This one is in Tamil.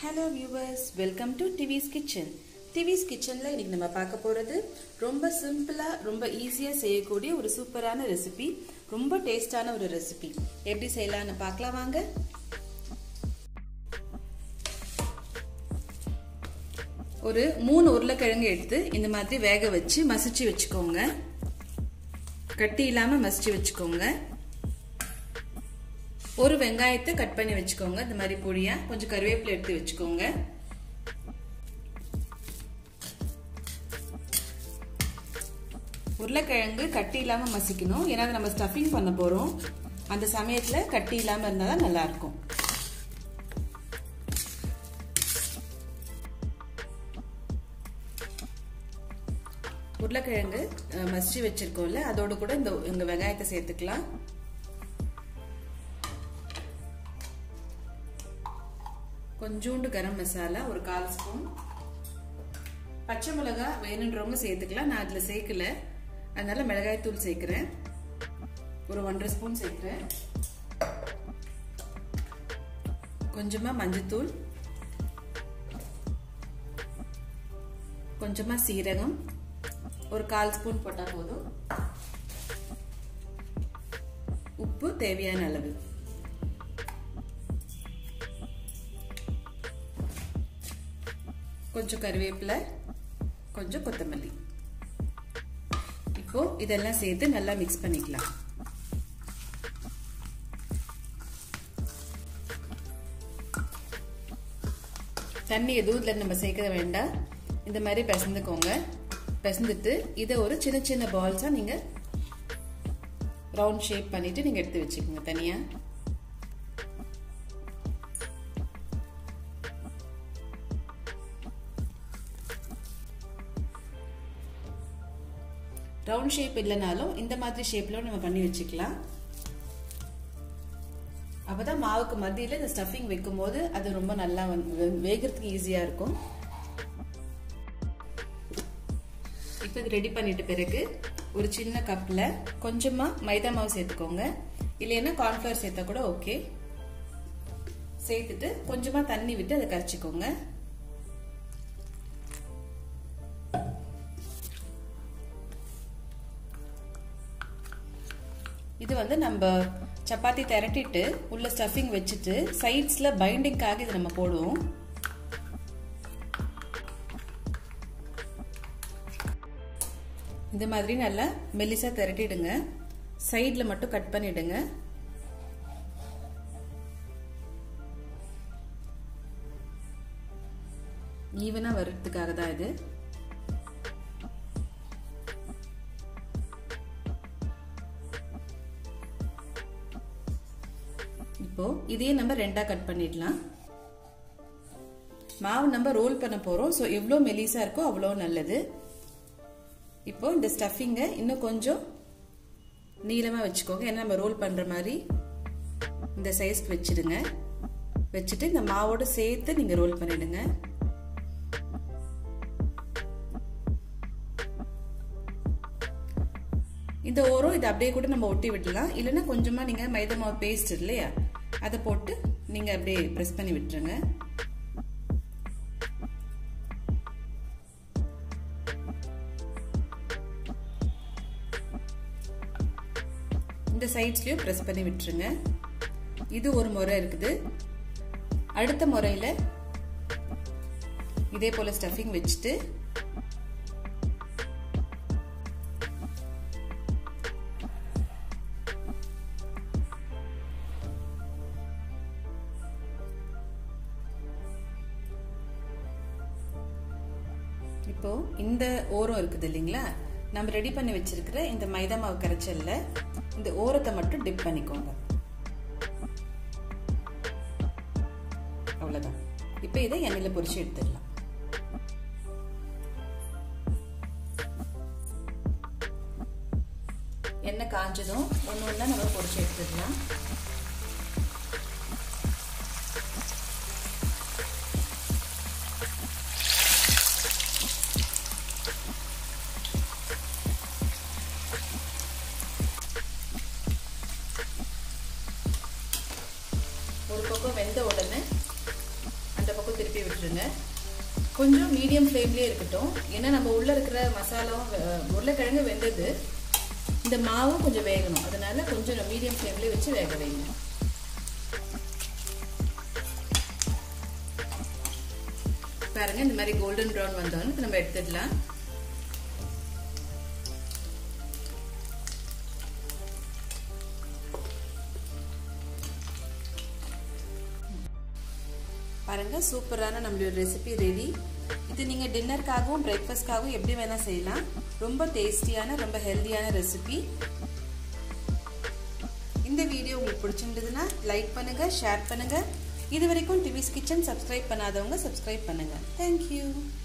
hello viewers welcome to Divi's kitchen Divi's கிச்சனில் இன்னைக்கு நம்ம பார்க்க போகிறது ரொம்ப சிம்பிளாக ரொம்ப ஈஸியாக செய்யக்கூடிய ஒரு சூப்பரான ரெசிபி ரொம்ப டேஸ்டான ஒரு ரெசிபி எப்படி செய்யலாம்னு பார்க்கலாம் வாங்க ஒரு மூணு உருளைக்கிழங்கு எடுத்து இந்த மாதிரி வேக வச்சு மசிச்சு வச்சுக்கோங்க கட்டி இல்லாமல் மசிச்சு வச்சுக்கோங்க ஒரு வெங்காயத்தை கட் பண்ணி வச்சுக்கோங்க இந்த மாதிரி பொடியா கொஞ்சம் கருவேப்பிலை எடுத்து வச்சுக்கோங்க உருளைக்கிழங்கு கட்டி இல்லாம மசிக்கணும் ஏன்னா நம்ம ஸ்டஃபிங் பண்ண போறோம் அந்த சமயத்துல கட்டி இல்லாம இருந்தா தான் நல்லா இருக்கும் உருளைக்கிழங்கு மசிச்சு வச்சிருக்கோம்ல அதோட கூட இந்த இந்த வெங்காயத்தை சேர்த்துக்கலாம் கொஞ்சோண்டு கரம் மசாலா ஒரு கால் ஸ்பூன் பச்சை மிளகா வேணுன்றவங்க சேர்த்துக்கலாம் நான் அதில் சேர்க்கல அதனால மிளகாய் தூள் சேர்க்குறேன் ஒரு ஒன்றரை ஸ்பூன் சேர்க்குறேன் கொஞ்சமாக மஞ்சத்தூள் கொஞ்சமாக சீரகம் ஒரு கால் ஸ்பூன் போட்டால் போதும் உப்பு தேவையான அளவு கொஞ்சம் கருவேப்பிலை கொஞ்சம் கொத்தமல்லி இப்போ இதெல்லாம் சேர்த்து நல்லா மிக்ஸ் பண்ணிக்கலாம் தண்ணி எதுவும் இதில் நம்ம சேர்க்க வேண்டாம் இந்த மாதிரி பிசைந்துக்கோங்க பிசைந்துட்டு இதை ஒரு சின்ன சின்ன பால்ஸாக நீங்கள் ரவுண்ட் ஷேப் பண்ணிட்டு நீங்கள் எடுத்து வச்சுக்கோங்க தனியாக ரவுண்ட் ஷேப் இல்லைனாலும் இந்த மாதிரி ஷேப்ல நம்ம பண்ணி வச்சுக்கலாம் அப்பதான் மாவுக்கு மத்தியில் இந்த ஸ்டஃபிங் வைக்கும் போது அது ரொம்ப நல்லா வேகிறதுக்கு ஈஸியா இருக்கும் இப்போ இது ரெடி பண்ணிட்ட பிறகு ஒரு சின்ன கப்ல கொஞ்சமா மைதா மாவு சேர்த்துக்கோங்க இல்லைன்னா கார்ன்ஃபிளவர் சேர்த்தா கூட ஓகே சேர்த்துட்டு கொஞ்சமா தண்ணி விட்டு அதை கரைச்சிக்கோங்க இது வந்து நம்ம சப்பாத்தி திரட்டிட்டு உள்ள ஸ்டஃபிங் வச்சுட்டு சைட்ஸ்ல பைண்டிங்காக இது நம்ம போடுவோம் இந்த மாதிரி நல்லா மெல்லிசா திரட்டிடுங்க சைட்ல மட்டும் கட் பண்ணிடுங்க ஈவனா வர்றதுக்காக தான் இது இப்போ இதையே நம்ம ரெண்டா கட் பண்ணிடலாம் மாவு நம்ம ரோல் பண்ண போறோம் ஸோ எவ்வளோ மெலிசா இருக்கோ அவ்வளோ நல்லது இப்போ இந்த ஸ்டஃபிங்கை இன்னும் கொஞ்சம் நீளமா வச்சுக்கோங்க ஏன்னா நம்ம ரோல் பண்ற மாதிரி இந்த சைஸ்க்கு வச்சிடுங்க வச்சுட்டு இந்த மாவோட சேர்த்து நீங்க ரோல் பண்ணிடுங்க இந்த ஓரம் இதை அப்படியே கூட நம்ம ஒட்டி விடலாம் இல்லைன்னா கொஞ்சமா நீங்க மைதா மாவு பேஸ்ட் இல்லையா அதை போட்டு நீங்க அப்படியே ப்ரெஸ் பண்ணி விட்டுருங்க இந்த சைட்ஸ்லயும் ப்ரெஸ் பண்ணி விட்டுருங்க இது ஒரு முறை இருக்குது அடுத்த முறையில இதே போல ஸ்டஃபிங் வச்சுட்டு இப்போ இந்த ஓரம் இருக்குது இல்லைங்களா நம்ம ரெடி பண்ணி வச்சிருக்கிற இந்த மைதா மாவு கரைச்சல்ல இந்த ஓரத்தை மட்டும் டிப் பண்ணிக்கோங்க அவ்வளவுதான் இப்போ இதை எண்ணெயில பொரிச்சு எடுத்துடலாம் எண்ணெய் காஞ்சதும் ஒன்று ஒன்றா நம்ம பொரிச்சு எடுத்துடலாம் ஒரு பக்கம் வெந்த உடனே அந்த பக்கம் திருப்பி விட்டுருங்க கொஞ்சம் மீடியம் ஃப்ளேம்லேயே இருக்கட்டும் ஏன்னா நம்ம உள்ளே இருக்கிற மசாலாவும் உருளைக்கிழங்கு வெந்தது இந்த மாவும் கொஞ்சம் வேகணும் அதனால கொஞ்சம் மீடியம் ஃப்ளேம்லேயே வச்சு வேக வைங்க பாருங்க இந்த மாதிரி கோல்டன் ப்ரௌன் வந்தோன்னு நம்ம எடுத்துடலாம் பாருங்க சூப்பரான நம்மளோட ரெசிபி ரெடி இது நீங்கள் டின்னருக்காகவும் பிரேக்ஃபாஸ்ட்காகவும் எப்படி வேணால் செய்யலாம் ரொம்ப டேஸ்டியான ரொம்ப ஹெல்த்தியான ரெசிபி இந்த வீடியோ உங்களுக்கு பிடிச்சிருந்ததுன்னா லைக் பண்ணுங்க ஷேர் பண்ணுங்க இது வரைக்கும் டிவிஸ் கிச்சன் சப்ஸ்கிரைப் பண்ணாதவங்க சப்ஸ்கிரைப் பண்ணுங்க தேங்க்யூ